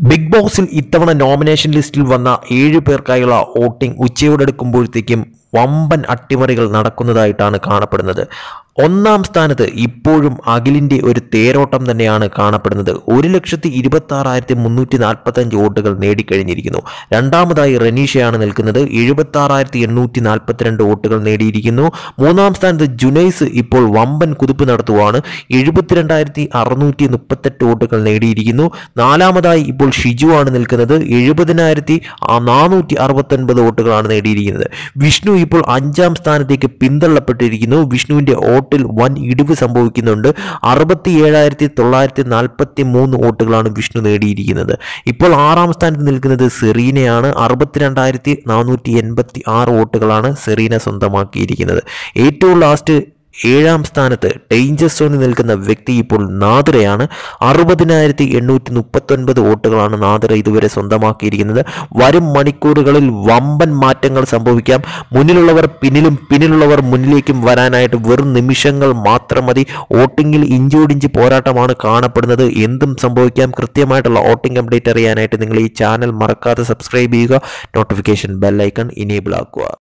big ബോസിൽ ഇത്തവണ nomination ലിസ്റ്റിൽ വന്ന ഏഴ് പേർക്കായുള്ള വോട്ടിംഗ് ഉച്ചയോടടുക്കുമ്പോഴത്തേക്കും വമ്പൻ അട്ടിമറികൾ നടക്കുന്നതായിട്ടാണ് കാണപ്പെടുന്നത് ഒന്നാം സ്ഥാനത്ത് ഇപ്പോഴും അഖിലിൻ്റെ ഒരു തേരോട്ടം തന്നെയാണ് കാണപ്പെടുന്നത് ഒരു ലക്ഷത്തി ഇരുപത്തി ആറായിരത്തി മുന്നൂറ്റി നാൽപ്പത്തഞ്ച് വോട്ടുകൾ നേടിക്കഴിഞ്ഞിരിക്കുന്നു രണ്ടാമതായി റനീഷയാണ് നിൽക്കുന്നത് എഴുപത്തി ആറായിരത്തി എണ്ണൂറ്റി നാൽപ്പത്തിരണ്ട് വോട്ടുകൾ നേടിയിരിക്കുന്നു മൂന്നാം സ്ഥാനത്ത് ജുനൈസ് ഇപ്പോൾ വമ്പൻ കുതിപ്പ് നടത്തുവാണ് എഴുപത്തിരണ്ടായിരത്തി അറുന്നൂറ്റി മുപ്പത്തെട്ട് വോട്ടുകൾ നേടിയിരിക്കുന്നു നാലാമതായി ഇപ്പോൾ ഷിജു ആണ് നിൽക്കുന്നത് എഴുപതിനായിരത്തി നാനൂറ്റി അറുപത്തൊൻപത് വോട്ടുകളാണ് നേടിയിരിക്കുന്നത് വിഷ്ണു ഇപ്പോൾ അഞ്ചാം സ്ഥാനത്തേക്ക് പിന്തള്ളപ്പെട്ടിരിക്കുന്നു വിഷ്ണുവിൻ്റെ വോട്ടിൽ വൻ ഇടിവ് സംഭവിക്കുന്നുണ്ട് അറുപത്തി ഏഴായിരത്തി തൊള്ളായിരത്തി നാൽപ്പത്തി മൂന്ന് വോട്ടുകളാണ് വിഷ്ണു നേടിയിരിക്കുന്നത് ഇപ്പോൾ ആറാം സ്ഥാനത്ത് നിൽക്കുന്നത് സെറീനയാണ് അറുപത്തിരണ്ടായിരത്തി നാനൂറ്റി എൺപത്തി ആറ് വോട്ടുകളാണ് സെറീന സ്വന്തമാക്കിയിരിക്കുന്നത് ഏറ്റവും ലാസ്റ്റ് ഏഴാം സ്ഥാനത്ത് ഡേഞ്ചർ സോണിൽ നിൽക്കുന്ന വ്യക്തി ഇപ്പോൾ നാദിറയാണ് അറുപതിനായിരത്തി എണ്ണൂറ്റി മുപ്പത്തൊൻപത് വോട്ടുകളാണ് നാദിറ ഇതുവരെ സ്വന്തമാക്കിയിരിക്കുന്നത് വരും മണിക്കൂറുകളിൽ വമ്പൻ മാറ്റങ്ങൾ സംഭവിക്കാം മുന്നിലുള്ളവർ പിന്നിലും പിന്നിലുള്ളവർ മുന്നിലേക്കും വരാനായിട്ട് വെറും നിമിഷങ്ങൾ മാത്രം മതി വോട്ടിങ്ങിൽ ഇഞ്ചോടിഞ്ച് പോരാട്ടമാണ് കാണപ്പെടുന്നത് എന്തും സംഭവിക്കാം കൃത്യമായിട്ടുള്ള വോട്ടിംഗ് അപ്ഡേറ്റ് അറിയാനായിട്ട് നിങ്ങൾ ഈ ചാനൽ മറക്കാതെ സബ്സ്ക്രൈബ് ചെയ്യുക നോട്ടിഫിക്കേഷൻ ബെല്ലൈക്കൺ ഇനേബിൾ ആക്കുക